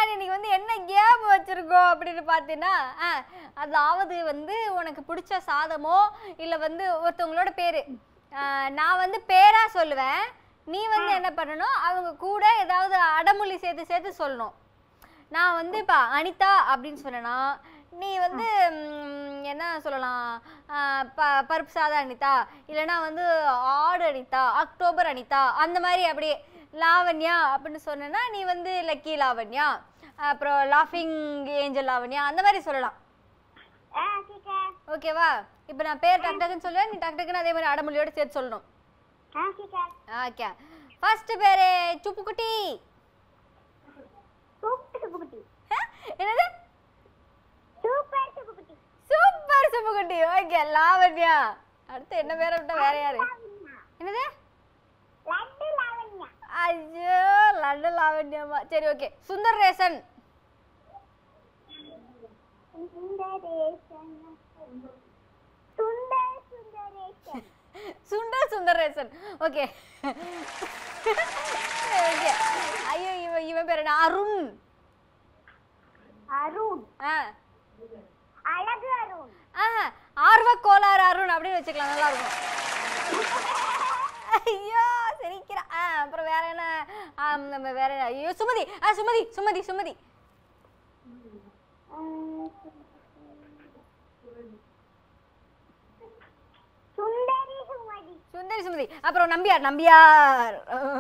சரி இன்னைக்கு வந்து என்ன கேம் வச்சிருக்கோம் அப்படின்னு பார்த்தீங்கன்னா ஆ, அதாவது வந்து உனக்கு பிடிச்ச சாதமோ இல்லை வந்து ஒருத்தவங்களோட பேர் நான் வந்து பேரா சொல்லுவேன் நீ வந்து என்ன பண்ணணும் அவங்க கூட ஏதாவது அடமொழி சேர்த்து சேர்த்து சொல்லணும் நான் வந்து இப்போ அனிதா அப்படின்னு சொன்னேன்னா நீ வந்து ம், என்ன சொல்லலாம் ஆ, ப பருப்பு சாதம் அனிதா இல்லைன்னா வந்து ஆடு அனிதா அக்டோபர் அனிதா அந்த மாதிரி அப்படியே லாவண்யா அப்படின்னு சொன்னேன்னா நீ வந்து லக்கி லாவண்யா அப்புறம் லாஃபிங் ஏஞ்சல் லாவண்யா அந்த மாதிரி சொல்லலாம் ஆ டீச்சர் ஓகேவா இப்போ நான் பேர் டக் டக்குன்னு சொல்லுவேன் நீ டக் டக்குன்னு அதே மாதிரி அடமொழியோட சேர்த்து சொல்லணும் ஆ டீச்சர் ஓகே ஃபர்ஸ்ட் பேரு சுப்புக்குட்டி சூப்பர் சுப்புக்குட்டி ஆ, என்னது super Subbukutti super Subbukutti okay Lavanya அடுத்து என்ன பேரை விட்டா வேற யாரு என்னது லட்டு லாவண்யா ஐயோ லண்டன் லாவண்யமா சரி okay Sundaresan Sundaresan Sundar Sundaresan Sundar Sundaresan okay okay ஐயோ இவன் இவன் பேர் என்ன அருண் அருண் ஆ அழகு அருண் ஆ ஆர்வ கோளாறு அருண் அப்படின்னு வச்சுக்கலாம் நல்லா இருக்கும் ஐயோ சிரிக்கிறா ஆ அப்புறம் வேற என்ன ஆ, நம்ம வேற என்ன? ஐயோ சுமதி ஆ சுமதி சுமதி சுமதி சுந்தரி சுமதி சுந்தரி சுமதி அப்புறம் நம்பியார் நம்பியார்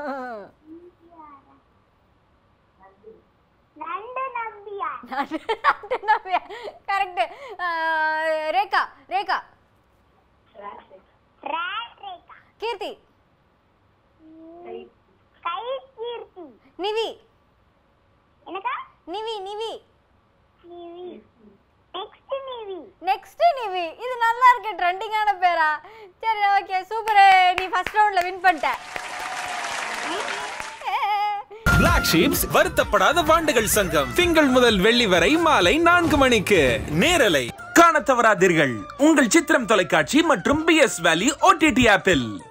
நண்டு நம்பியார் நம்பியார் கரெக்ட் ரேகா ரேகா ரேட் ரேகா கீர்த்தி கை கீர்த்தி நிவி எனக்கா நிவி நிவி நிவி நெக்ஸ்ட் நிவி நெக்ஸ்ட் நிவி இது நல்லா இருக்கு ட்ரெண்டிங்கான பேரா சரி ஓகே சூப்பர் நீ ஃபர்ஸ்ட் ரவுண்ட்ல வின் பண்ணிட்ட Black Sheeps வருத்தப்படாத வாண்டுகள் சங்கம் திங்கள் முதல் வெள்ளி வரை மாலை நான்கு மணிக்கு நேரலை காணத் தவறாதீர்கள் உங்கள் சித்திரம் தொலைக்காட்சி மற்றும் பி எஸ் வேலி ஓடிடி ஆப்பில்